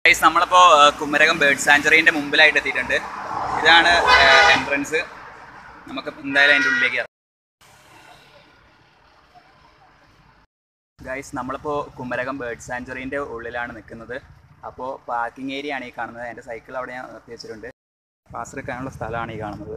guys നമ്മളിപ്പോൾ Kumarakom bird സാഞ്ചുറീൻ്റെ മുമ്പിലായിട്ട് എത്തിയിട്ടുണ്ട് ഇതാണ് എൻട്രൻസ് നമുക്ക് എന്തായാലും അതിൻ്റെ ഉള്ളിലേക്ക് ഇറങ്ങാം ഗൈസ് നമ്മളിപ്പോൾ കുമരകം ബേർഡ് സാഞ്ചുറീൻ്റെ ഉള്ളിലാണ് നിൽക്കുന്നത് അപ്പോൾ പാർക്കിംഗ് ഏരിയ ആണ് ഈ കാണുന്നത് എൻ്റെ സൈക്കിൾ അവിടെ ഞാൻ നിർത്തി വെച്ചിട്ടുണ്ട് പാസ് എടുക്കാനുള്ള സ്ഥലമാണ് ഈ കാണുന്നത്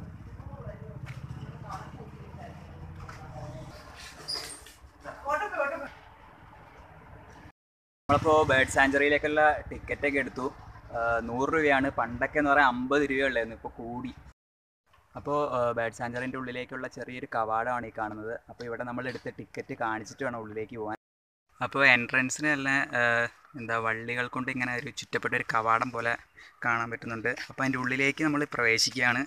നമ്മളിപ്പോൾ ബേർഡ് സാഞ്ചുറിയിലേക്കുള്ള ടിക്കറ്റൊക്കെ എടുത്തു ആ, നൂറ് രൂപയാണ് പണ്ടൊക്കെ എന്ന് പറയാൻ അമ്പത് രൂപയുള്ളായിരുന്നു ഇപ്പോൾ കൂടി അപ്പോൾ ബേർഡ് സാഞ്ചുറിൻ്റെ ഉള്ളിലേക്കുള്ള ചെറിയൊരു കവാടമാണ് ഈ കാണുന്നത് അപ്പോൾ ഇവിടെ നമ്മൾ എടുത്ത ടിക്കറ്റ് കാണിച്ചിട്ട് വേണം ഉള്ളിലേക്ക് പോകാൻ അപ്പോൾ എൻട്രൻസിന് തന്നെ ആ, എന്താ വള്ളികൾ കൊണ്ട് ഇങ്ങനെ ഒരു ചുറ്റപ്പെട്ട ഒരു കവാടം പോലെ കാണാൻ പറ്റുന്നുണ്ട് അപ്പോൾ അതിൻ്റെ ഉള്ളിലേക്ക് നമ്മൾ പ്രവേശിക്കുകയാണ്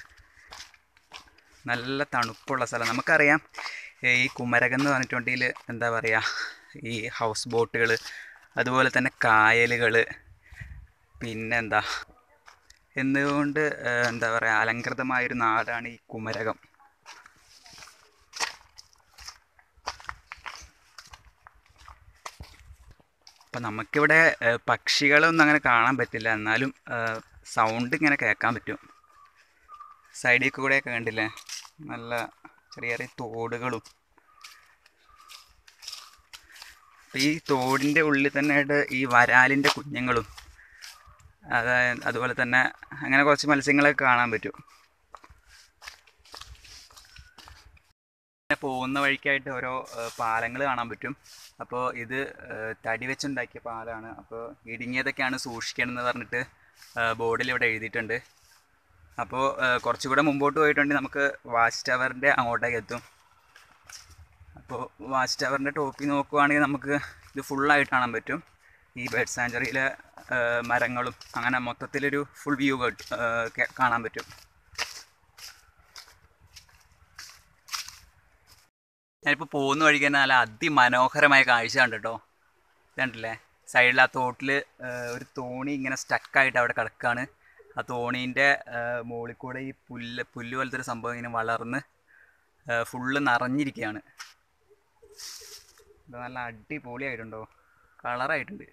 നല്ല തണുപ്പുള്ള സ്ഥലം നമുക്കറിയാം ഈ കുമരകം എന്ന് പറഞ്ഞിട്ടുണ്ടെങ്കിൽ എന്താ പറയുക ഈ ഹൗസ് ബോട്ടുകൾ അതുപോലെ തന്നെ കായലുകൾ പിന്നെന്താ എന്നുകൊണ്ട് ഏഹ്, എന്താ പറയുക അലങ്കൃതമായൊരു നാടാണ് ഈ കുമരകം അപ്പം നമുക്കിവിടെ ഏഹ്, പക്ഷികളൊന്നും അങ്ങനെ കാണാൻ പറ്റില്ല എന്നാലും സൗണ്ട് ഇങ്ങനെ കേൾക്കാൻ പറ്റും സൈഡിൽ കൂടെയൊക്കെ കണ്ടില്ലേ നല്ല ചെറിയ ചെറിയ തോടുകളും അപ്പം ഈ തോടിൻ്റെ ഉള്ളിൽ തന്നെ ആയിട്ട് ഈ വരാലിൻ്റെ കുഞ്ഞുങ്ങളും അതായത് അതുപോലെ തന്നെ അങ്ങനെ കുറച്ച് മത്സ്യങ്ങളൊക്കെ കാണാൻ പറ്റും പിന്നെ പോകുന്ന വഴിക്കായിട്ട് ഓരോ പാലങ്ങൾ കാണാൻ പറ്റും അപ്പോൾ ഇത് ഏഹ്, തടി വെച്ചുണ്ടാക്കിയ പാലാണ് അപ്പോൾ ഇടുങ്ങിയതൊക്കെയാണ് സൂക്ഷിക്കണം എന്ന് പറഞ്ഞിട്ട് ബോർഡിൽ ഇവിടെ എഴുതിയിട്ടുണ്ട് അപ്പോൾ കുറച്ചുകൂടെ മുമ്പോട്ട് പോയിട്ടുണ്ടെങ്കിൽ നമുക്ക് വാച്ച് ടവറിൻ്റെ അങ്ങോട്ടേക്ക് എത്തും അപ്പോൾ വാച്ച് ടവറിൻ്റെ ടോപ്പിൽ നോക്കുവാണെങ്കിൽ നമുക്ക് ഇത് ഫുള്ളായിട്ട് കാണാൻ പറ്റും ഈ ബേർഡ് സാഞ്ചുറിയിലെ മരങ്ങളും അങ്ങനെ മൊത്തത്തിലൊരു ഫുൾ വ്യൂ കാണാൻ പറ്റും ഞാനിപ്പോൾ പോകുന്ന വഴിക്ക് തന്നെ നല്ല അതിമനോഹരമായ കാഴ്ച ഉണ്ട് കേട്ടോ കണ്ടില്ലേ സൈഡിൽ ആ തോട്ടിൽ ഒരു തോണി ഇങ്ങനെ സ്റ്റക്കായിട്ട് അവിടെ കിടക്കുകയാണ് ആ തോണീൻ്റെ മുകളിൽ കൂടെ ഈ പുല്ല് പുല്ല് പോലത്തെ ഒരു സംഭവം ഇങ്ങനെ വളർന്ന് ഫുള്ള് നിറഞ്ഞിരിക്കുകയാണ് ഇത് നല്ല അടിപൊളിയായിട്ടുണ്ടോ കളറായിട്ടുണ്ട്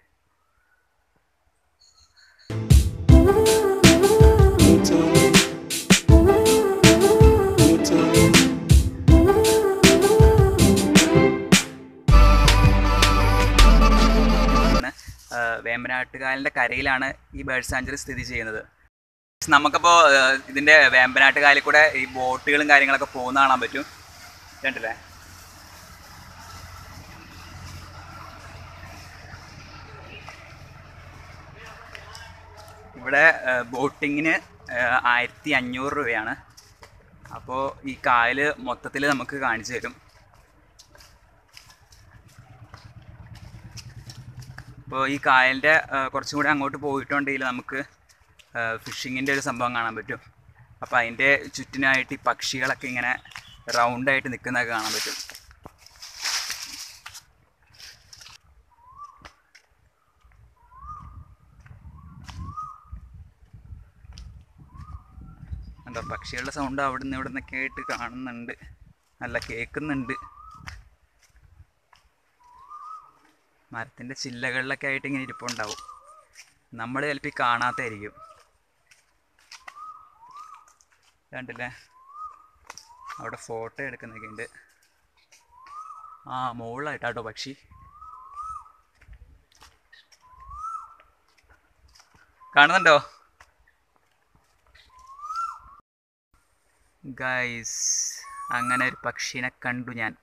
ആണ്, ആ, വേമ്പനാട്ടുകായലിൻ്റെ കരയിലാണ് ഈ ബേർഡ് സാഞ്ചുറി സ്ഥിതി ചെയ്യുന്നത് നമുക്കപ്പോൾ ഇതിൻ്റെ വേമ്പനാട്ടുകായലിൽ കൂടെ ഈ ബോട്ടുകളും കാര്യങ്ങളൊക്കെ പോകുന്ന കാണാൻ പറ്റും കണ്ടില്ലേ ഇവിടെ ബോട്ടിങ്ങിന് ആയിരത്തി അഞ്ഞൂറ് രൂപയാണ് അപ്പോൾ ഈ കായൽ മൊത്തത്തിൽ നമുക്ക് കാണിച്ചു തരും അപ്പോൾ ഈ കായലിൻ്റെ കുറച്ചും കൂടി അങ്ങോട്ട് പോയിട്ടുണ്ടെങ്കിൽ നമുക്ക് ഫിഷിങ്ങിൻ്റെ ഒരു സംഭവം കാണാൻ പറ്റും അപ്പോൾ അതിൻ്റെ ചുറ്റിനായിട്ട് ഈ പക്ഷികളൊക്കെ ഇങ്ങനെ റൗണ്ടായിട്ട് നിൽക്കുന്നതൊക്കെ കാണാൻ പറ്റും എന്താ പക്ഷികളുടെ സൗണ്ട് അവിടെ നിന്ന് ഇവിടെ നിന്നൊക്കെ ആയിട്ട് കാണുന്നുണ്ട് നല്ല കേൾക്കുന്നുണ്ട് മരത്തിൻ്റെ ചില്ലകളിലൊക്കെ ആയിട്ട് ഇങ്ങനെ ഇരിപ്പുണ്ടാവും നമ്മൾ ചിലപ്പോൾ ഈ കാണാത്തായിരിക്കും കണ്ടില്ലേ അവിടെ ഫോട്ടോ എടുക്കുന്നൊക്കെ ഉണ്ട് ആ മുകളിലായിട്ടാട്ടോ പക്ഷി കാണുന്നുണ്ടോ ഗൈസ് അങ്ങനെ ഒരു പക്ഷിനെ കണ്ടു ഞാൻ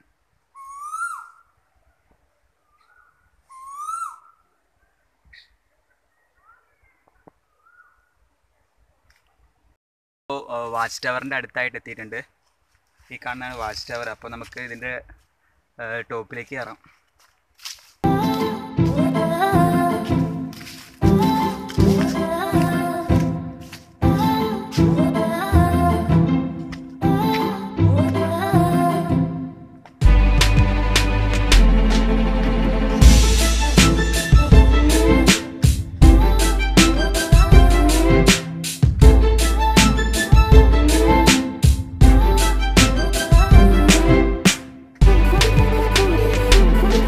ഇപ്പോൾ വാച്ച് ടവറിൻ്റെ അടുത്തായിട്ട് എത്തിയിട്ടുണ്ട് ഈ കാണുന്നതാണ് വാച്ച് ടവർ അപ്പോൾ നമുക്ക് ഇതിൻ്റെ ടോപ്പിലേക്ക് കയറാം Thank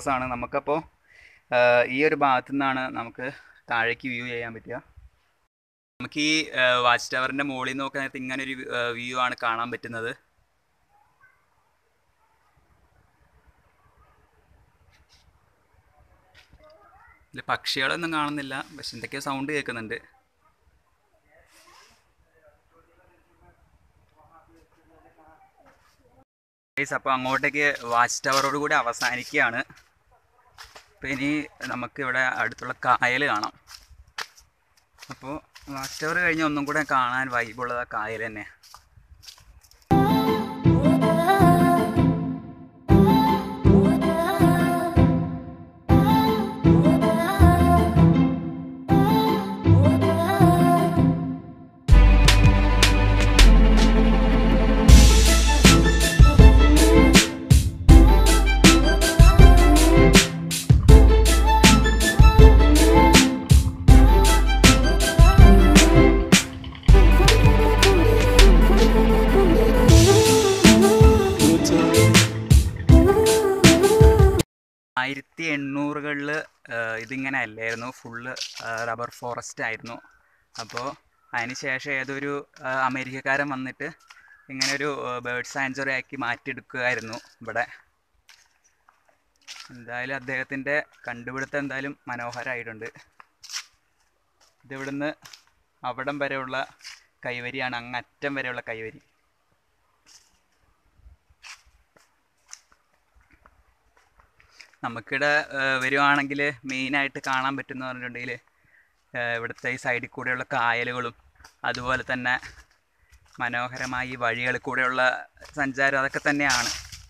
ക്ലോസ് ആണ് നമുക്കപ്പോൾ ഈ ഒരു ഭാഗത്തു നിന്നാണ് നമുക്ക് താഴേക്ക് വ്യൂ ചെയ്യാൻ പറ്റുക നമുക്ക് ഈ വാച്ച് ടവറിൻ്റെ മുകളിൽ നിന്ന് നോക്കാൻ നേരത്ത് ഇങ്ങനെ ഒരു വ്യൂ ആണ് കാണാൻ പറ്റുന്നത് ഇതിൽ പക്ഷികളൊന്നും കാണുന്നില്ല പക്ഷെ എന്തൊക്കെയോ സൗണ്ട് കേൾക്കുന്നുണ്ട് അപ്പോൾ അങ്ങോട്ടേക്ക് വാച്ച് ടവറോട് കൂടി അവസാനിക്കുകയാണ് അപ്പോൾ ഇനി നമുക്ക് ഇവിടെ അടുത്തുള്ള കായൽ കാണാം അപ്പോൾ വാച്ച് ടവർ കഴിഞ്ഞ് ഒന്നും കൂടെ കാണാൻ വൈബുള്ളത് ആ കായൽ തന്നെ ആയിരത്തി എണ്ണൂറുകളിൽ ഇതിങ്ങനെ അല്ലായിരുന്നു ഫുള്ള് റബ്ബർ ഫോറസ്റ്റ് ആയിരുന്നു അപ്പോൾ അതിന് ശേഷം ഏതൊരു ആ, അമേരിക്കക്കാരൻ വന്നിട്ട് ഇങ്ങനെ ഒരു ബേർഡ് സാഞ്ചുറി ആക്കി മാറ്റിയെടുക്കുകയായിരുന്നു ഇവിടെ എന്തായാലും അദ്ദേഹത്തിൻ്റെ കണ്ടുപിടുത്തം എന്തായാലും മനോഹരമായിട്ടുണ്ട് ഇതിവിടുന്ന് അവിടം വരെയുള്ള കൈവരിയാണ് അങ്ങറ്റം വരെയുള്ള കൈവരി നമുക്കിവിടെ വരുവാണെങ്കിൽ മെയിനായിട്ട് കാണാൻ പറ്റുന്ന പറഞ്ഞിട്ടുണ്ടെങ്കിൽ ഇവിടുത്തെ ഈ സൈഡിൽ കൂടെയുള്ള കായലുകളും അതുപോലെ തന്നെ മനോഹരമായ ഈ വഴികളിൽ കൂടെയുള്ള സഞ്ചാരം അതൊക്കെ തന്നെയാണ്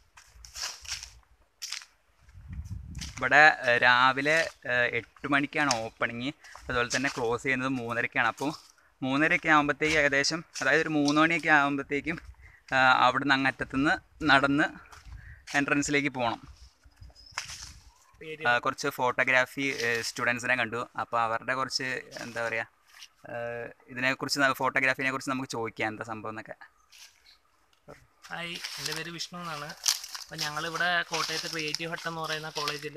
ഇവിടെ ഏഹ്, രാവിലെ ഏഹ്, എട്ട് മണിക്കാണ് ഓപ്പണിങ് അതുപോലെ തന്നെ ക്ലോസ് ചെയ്യുന്നത് മൂന്നരയ്ക്കാണ് അപ്പോൾ മൂന്നരയൊക്കെ ആകുമ്പോഴത്തേക്ക് ഏകദേശം അതായത് ഒരു മൂന്ന് മണിയൊക്കെ ആകുമ്പോഴത്തേക്കും അവിടുന്ന് അങ്ങറ്റത്തുനിന്ന് നടന്ന് എൻട്രൻസിലേക്ക് പോകണം ആ, കുറച്ച് ഫോട്ടോഗ്രാഫി സ്റ്റുഡൻസിനെ കണ്ടു അപ്പോൾ അവരുടെ കുറച്ച് എന്താ പറയുക ഇതിനെക്കുറിച്ച് ഫോട്ടോഗ്രാഫിനെ കുറിച്ച് നമുക്ക് ചോദിക്കാം എന്താ സംഭവം എന്നൊക്കെ ഹായ് എൻ്റെ പേര് വിഷ്ണു എന്നാണ് അപ്പോൾ ഞങ്ങളിവിടെ കോട്ടയത്ത് ക്രിയേറ്റീവ് ഹട്ട് എന്ന് പറയുന്ന കോളേജിൽ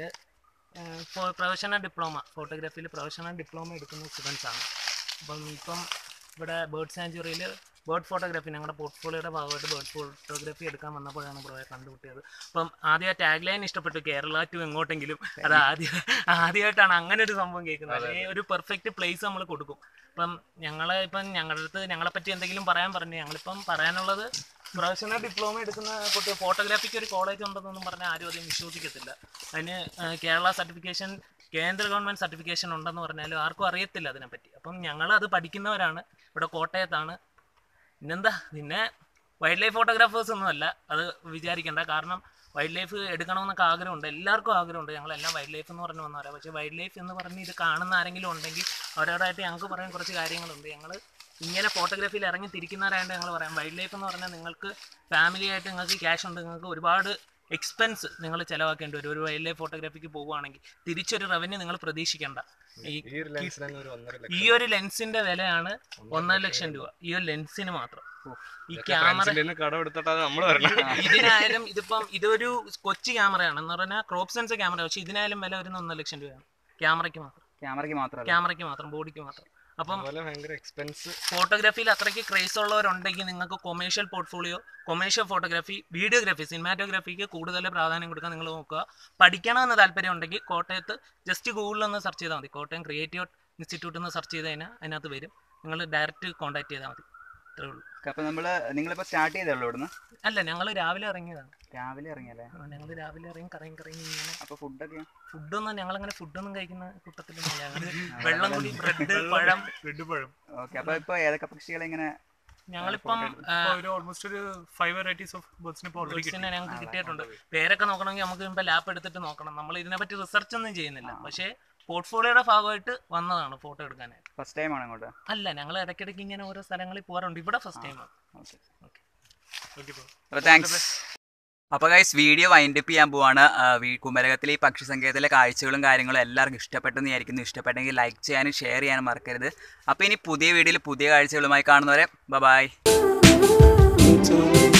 പ്രൊഫഷണൽ ഡിപ്ലോമ ഫോട്ടോഗ്രാഫിയിൽ പ്രൊഫഷണൽ ഡിപ്ലോമ എടുക്കുന്ന സ്റ്റുഡൻസ് ആണ് അപ്പം ഇപ്പം ഇവിടെ ബേർഡ് സാഞ്ചുറിയിൽ ബേർഡ് ഫോട്ടോഗ്രാഫി ഞങ്ങളുടെ പോർട്ട്ഫോളിയോയുടെ ഭാഗമായിട്ട് ബേർഡ് ഫോട്ടോഗ്രാഫി എടുക്കാൻ വന്നപ്പോഴാണ് ബ്രോയെ കണ്ടുപിട്ടിയത് അപ്പം ആദ്യം ആ ടാഗ് ലൈൻ ഇഷ്ടപ്പെട്ടു കേരള ടു എങ്ങോട്ടെങ്കിലും അത് ആദ്യം ആദ്യമായിട്ടാണ് അങ്ങനെ ഒരു സംഭവം കേൾക്കുന്നത് അല്ലെങ്കിൽ ഒരു പെർഫെക്റ്റ് പ്ലേസ് നമ്മൾ കൊടുക്കും അപ്പം ഞങ്ങൾ ഇപ്പം ഞങ്ങളുടെ അടുത്ത് ഞങ്ങളെ പറ്റി എന്തെങ്കിലും പറയാൻ പറഞ്ഞു ഞങ്ങളിപ്പം പറയാനുള്ളത് പ്രൊഫഷണൽ ഡിപ്ലോമ എടുക്കുന്ന കുട്ടി ഫോട്ടോഗ്രാഫിക്ക് ഒരു കോളേജ് ഉണ്ടെന്നൊന്നും പറഞ്ഞാൽ ആരും അധികം വിശ്വസിക്കത്തില്ല അതിന് ആ, കേരള സർട്ടിഫിക്കേഷൻ കേന്ദ്ര ഗവൺമെൻറ് സർട്ടിഫിക്കേഷൻ ഉണ്ടെന്ന് പറഞ്ഞാലും ആർക്കും അറിയത്തില്ല അതിനെപ്പറ്റി അപ്പം ഞങ്ങൾ അത് പഠിക്കുന്നവരാണ് ഇവിടെ കോട്ടയത്താണ് പിന്നെന്താ പിന്നെ വൈൽഡ് ലൈഫ് ഫോട്ടോഗ്രാഫേഴ്സ് ഒന്നുമല്ല അത് വിചാരിക്കേണ്ട കാരണം വൈൽഡ് ലൈഫ് എടുക്കണമെന്നൊക്കെ ആഗ്രഹമുണ്ട് എല്ലാവർക്കും ആഗ്രഹമുണ്ട് ഞങ്ങളെല്ലാം വൈൽഡ് ലൈഫ് എന്ന് പറഞ്ഞ് വന്നവരാ പക്ഷേ വൈൽഡ് ലൈഫ് എന്ന് പറഞ്ഞ് ഇത് കാണുന്ന ആരെങ്കിലും ഉണ്ടെങ്കിൽ അവരോടായിട്ട് ഞങ്ങൾക്ക് പറയാൻ കുറച്ച് കാര്യങ്ങളുണ്ട് ഞങ്ങൾ ഇങ്ങനെ ഫോട്ടോഗ്രാഫിയിൽ ഇറങ്ങി തിരിക്കുന്നവരായതുകൊണ്ട് ഞങ്ങൾ പറയാം വൈൽഡ് ലൈഫ് എന്ന് പറഞ്ഞാൽ നിങ്ങൾക്ക് ഫാമിലി ആയിട്ട് നിങ്ങൾക്ക് ക്യാഷ് ഉണ്ട് നിങ്ങൾക്ക് ഒരുപാട് എക്സ്പെൻസ് നിങ്ങൾ ചിലവാക്കേണ്ടി വരും ഒരു വൈൽഡ് ലൈഫ് ഫോട്ടോഗ്രാഫിക്ക് പോവുകയാണെങ്കിൽ തിരിച്ചൊരു റവന്യൂ നിങ്ങൾ പ്രതീക്ഷിക്കേണ്ട ഈ ഈ ഒരു ലെൻസിന് തന്നെ ഒരു ഒന്നര ഈ ലക്ഷം ഒരു ലെൻസിന്റെ വിലയാണ് ഒന്നര ലക്ഷം രൂപ ഈ ഒരു ലെൻസിന് മാത്രം ഈ ക്യാമറ ഫ്രണ്ട്സിന്റെ കയ്യിന്ന് കടം എടുത്തിട്ടാണ് നമ്മൾ വരണം ഇതിനായാലും ഇതിപ്പം ഇതൊരു കൊച്ചു ക്യാമറയാണ് എന്ന് പറഞ്ഞാൽ ക്രോപ്പ് സെൻസർ ക്യാമറ പക്ഷെ ഇതിനായാലും വില വരുന്ന ഒന്നര ലക്ഷം രൂപയാണ് ക്യാമറയ്ക്ക് മാത്രം ക്യാമറയ്ക്ക് മാത്രമല്ല ക്യാമറയ്ക്ക് മാത്രം ബോഡിക്ക് മാത്രം അപ്പം അതുപോലെ ഭയങ്കര എക്സ്പെൻസ് ഫോട്ടോഗ്രാഫിയിൽ അത്രയ്ക്ക് ക്രേസ് ഉള്ളവരുണ്ടെങ്കിൽ നിങ്ങൾക്ക് commercial portfolio commercial photography videography സിനിമാറ്റോഗ്രാഫിക്ക് കൂടുതൽ പ്രാധാന്യം കൊടുക്കാൻ നിങ്ങൾ നോക്കുക പഠിക്കണമെന്ന് താല്പര്യം ഉണ്ടെങ്കിൽ കോട്ടയത്ത് ജസ്റ്റ് ഗൂഗിളിൽ ഒന്ന് സെർച്ച് ചെയ്താൽ മതി കോട്ടയം ക്രിയേറ്റീവ് ഇൻസ്റ്റിറ്റ്യൂട്ട് എന്ന് സെർച്ച് ചെയ്ത് കഴിഞ്ഞാൽ അതിനകത്ത് വരും നിങ്ങൾ ഡയറക്റ്റ് കോൺടാക്ട് ചെയ്താൽ മതി അത്രേ ഉള്ളൂ അപ്പോൾ നമ്മൾ നിങ്ങളിപ്പോൾ സ്റ്റാർട്ട് ചെയ്തല്ലോ ഇവിടുന്ന് അല്ല ഞങ്ങൾ രാവിലെ ഇറങ്ങിയതാണ് രാവിലെ ഇറങ്ങിയല്ലേ ഞങ്ങൾ രാവിലെ ഇറങ്ങി കറങ്ങി കറങ്ങി ഇങ്ങനെ അപ്പോൾ ഫുഡൊക്കെ ഫുഡൊന്നും ഞങ്ങളങ്ങനെ ഫുഡൊന്നും കഴിക്കുന്ന കൂട്ടത്തിലൊന്നും ഞങ്ങൾ വെള്ളം കൂടി ബ്രെഡ് പഴം ബ്രെഡ് പഴം ഓക്കെ അപ്പോൾ ഇപ്പോൾ ഏതൊക്കെ പക്ഷികളെ ഇങ്ങനെ ഞങ്ങളിപ്പം ആ, ഒരു ഓൾമോസ്റ്റ് ഒരു ഫൈവ് വെറൈറ്റീസ് ഓഫ് ബേർഡ്സിനെ ഇപ്പോൾ ഓൾറെഡി ബുക്സിനെ ഞങ്ങൾക്ക് കിട്ടിയിട്ടുണ്ട് പേരൊക്കെ നോക്കണമെങ്കിൽ നമുക്ക് ഇപ്പം ലാപ്പ് എടുത്തിട്ട് നോക്കണം നമ്മൾ ഇതിനെപ്പറ്റി റിസർച്ച് ഒന്നും ചെയ്യുന്നില്ല പക്ഷേ പോർട്ട്ഫോളിയോയുടെ ഭാഗമായിട്ട് വന്നതാണ് ഫോട്ടോ എടുക്കാനായിട്ട് ഫസ്റ്റ് ടൈമാണ് അങ്ങോട്ട് അല്ല ഞങ്ങൾ ഇടയ്ക്കിടയ്ക്ക് ഇങ്ങനെ ഓരോ സ്ഥലങ്ങളിൽ പോകാറുണ്ട് ഇവിടെ ഫസ്റ്റ് ടൈമാണ് ഓക്കെ ഓക്കെ ഓക്കെ അപ്പോൾ താങ്ക്സ് അപ്പോൾ ഗൈസ് വീഡിയോ വൈൻഡ് അപ്പ് ചെയ്യാൻ പോവാണ് ആ, വീ- കുമരകത്തിലെ ഈ പക്ഷി സങ്കേതത്തിലെ കാഴ്ചകളും കാര്യങ്ങളും എല്ലാവർക്കും ഇഷ്ടപ്പെട്ടെന്ന് വിചാരിക്കുന്നു ഇഷ്ടപ്പെട്ടെങ്കിൽ ലൈക്ക് ചെയ്യാനും ഷെയർ ചെയ്യാനും മറക്കരുത് അപ്പോൾ ഇനി പുതിയ വീഡിയോയിൽ പുതിയ കാഴ്ചകളുമായി കാണുന്നവരെ ബൈ Tell me